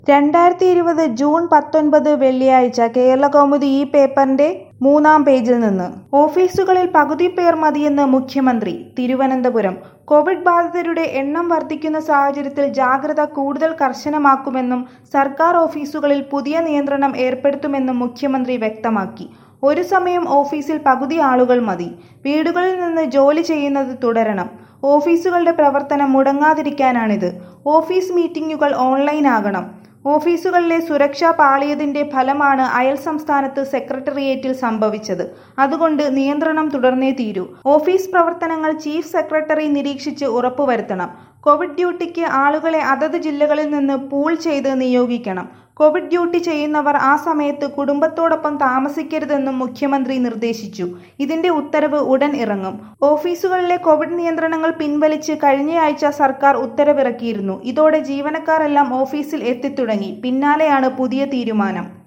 രണ്ടായിരത്തി ഇരുപത് ജൂൺ പത്തൊൻപത് വെള്ളിയാഴ്ച കേരളകൗമുദി ഈ പേപ്പറിന്റെ മൂന്നാം പേജിൽ നിന്ന് ഓഫീസുകളിൽ പകുതി പേർ മതിയെന്ന് മുഖ്യമന്ത്രി തിരുവനന്തപുരം കോവിഡ് ബാധിതരുടെ എണ്ണം വർദ്ധിക്കുന്ന സാഹചര്യത്തിൽ ജാഗ്രത കൂടുതൽ കർശനമാക്കുമെന്നും സർക്കാർ ഓഫീസുകളിൽ പുതിയ നിയന്ത്രണം ഏർപ്പെടുത്തുമെന്നും മുഖ്യമന്ത്രി വ്യക്തമാക്കി ഒരു സമയം ഓഫീസിൽ പകുതി ആളുകൾ മതി വീടുകളിൽ നിന്ന് ജോലി ചെയ്യുന്നത് തുടരണം ഓഫീസുകളുടെ പ്രവർത്തനം മുടങ്ങാതിരിക്കാനാണിത് ഓഫീസ് മീറ്റിംഗുകൾ ഓൺലൈൻ ആകണം ഓഫീസുകളിലെ സുരക്ഷ പാളിയതിന്റെ ഫലമാണ് അയൽ സംസ്ഥാനത്ത് സെക്രട്ടേറിയറ്റിൽ സംഭവിച്ചത് അതുകൊണ്ട് നിയന്ത്രണം തുടർന്നേ തീരൂ ഓഫീസ് പ്രവർത്തനങ്ങൾ ചീഫ് സെക്രട്ടറി നിരീക്ഷിച്ച് ഉറപ്പുവരുത്തണം കോവിഡ് ഡ്യൂട്ടിക്ക് ആളുകളെ അതത് ജില്ലകളിൽ നിന്ന് പൂൾ ചെയ്ത് നിയോഗിക്കണം കോവിഡ് ഡ്യൂട്ടി ചെയ്യുന്നവർ ആ സമയത്ത് കുടുംബത്തോടൊപ്പം താമസിക്കരുതെന്നും മുഖ്യമന്ത്രി നിർദ്ദേശിച്ചു ഇതിന്റെ ഉത്തരവ് ഉടൻ ഇറങ്ങും ഓഫീസുകളിലെ കോവിഡ് നിയന്ത്രണങ്ങൾ പിൻവലിച്ച് കഴിഞ്ഞയാഴ്ച സർക്കാർ ഉത്തരവിറക്കിയിരുന്നു ഇതോടെ ജീവനക്കാരെല്ലാം ഓഫീസിൽ എത്തിത്തുടങ്ങി പിന്നാലെയാണ് പുതിയ തീരുമാനം